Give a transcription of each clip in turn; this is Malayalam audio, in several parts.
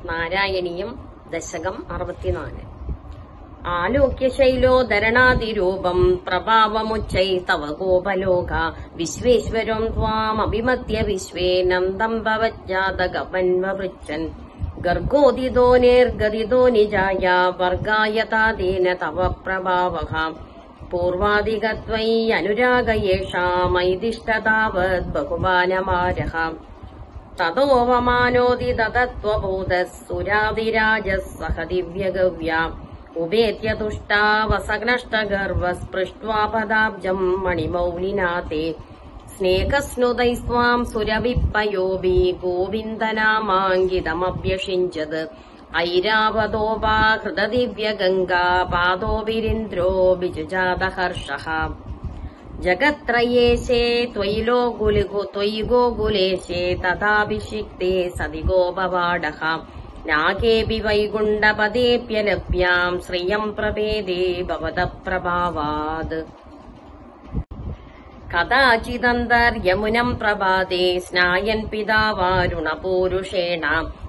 നാരായണീയം ദശകം അറുപത്തിനാല് ആലോക്യ ശൈലോധരണാതിരൂപം പ്രഭാവമുച്ചൈ തവ ഗോപലോക വിശ്വേശ്വരം ത്വാമഭിമത്യ വിശ്വേ നന്ദം ഭവജ്ജാതകവന്വൃച്ചൻ ഗർഗോദിതോ നേർഗതിതോ നിജായ വർഗായതാദേന തവ പ്രഭാവഃ പൂർവാദികത്വൈ അനുരാഗയേഷാമൈതിഷ്ടതാവത് ബഹുമാനമാരഃ തതോവമാനോതി തതത്വബോധസുരാതിരാജः സഹ ദിവ്യഗവ്യ ഉപേത്യ തുഷ്ടാവസഗ്നഷ്ടഗർവസ്പൃष्ट्वा പദാബ്ജം മണിമൗലിനാ ते സ്നേഹസ്നുതൈസ്വാം സുരവിപ്പയോബി ഗോവിന്ദനാമാങ്കിതമഭ്യഷിഞ്ചത് ഐരാവതോപാഹൃതദിവ്യഗംഗാ പാദോവിരിന്ദ്രോ ബിജുജാതഹർഷः ജഗത്രയേശേ त्वयि लोगुलिगु त्वयि गोकुलेशे तथाभिषिक्ते सदि गोपवाडः नाकेऽपि वैकुण्ठपदेऽप्यलभ्याम् श्रियम् प्रभेदे भवतः प्रभावात् कदाचिदन्तर्यमुनम् प्रभाते स्नायन् पिता वारुणपूरुषेण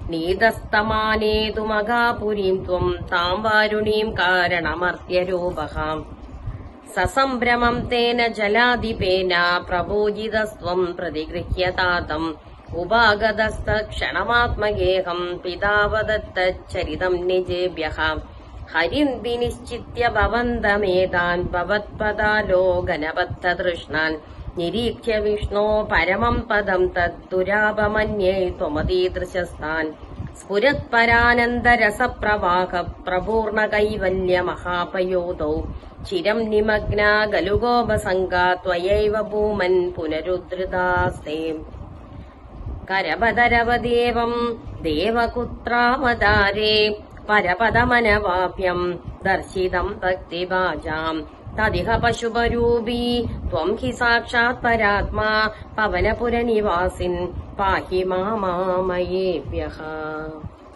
नीतस्तमानेतुमघापुरीम् त्वम् ताम् वारुणीम् कारणमर्त्यरूपः ससम्भ्रमम् तेन जलाधिपेन प्रपूजितस्त्वम् प्रतिगृह्यतातम् उपागतस्तक्षणमात्मगेहम् पितावदत्तच्चरितम् निजेभ्यः हरिन् विनिश्चित्य भवन्तमेतान् भवत्पदालोकनबद्धतृष्णान् निरीक्ष्य विष्णो परमम् पदम् तद्दुरापमन्ये त्वमतीदृशस्तान् स्फुरत्परानन्दरसप्रवाह प्रपूर्णकैवल्यमहापयोधौ चिरम् निमग्ना गलुगोपसङ्गा त्वयैव भूमन् पुनरुद्धृतास्ते करपदरवदेवम् देवकुत्रावतारे परपदमनवाप्यम् दर्शितम् भक्तिभाजाम् तदिह पशुपरूपी त्वम् हि साक्षात् परात्मा पवनपुरनिवासिन् पाहि मामामयेभ्यः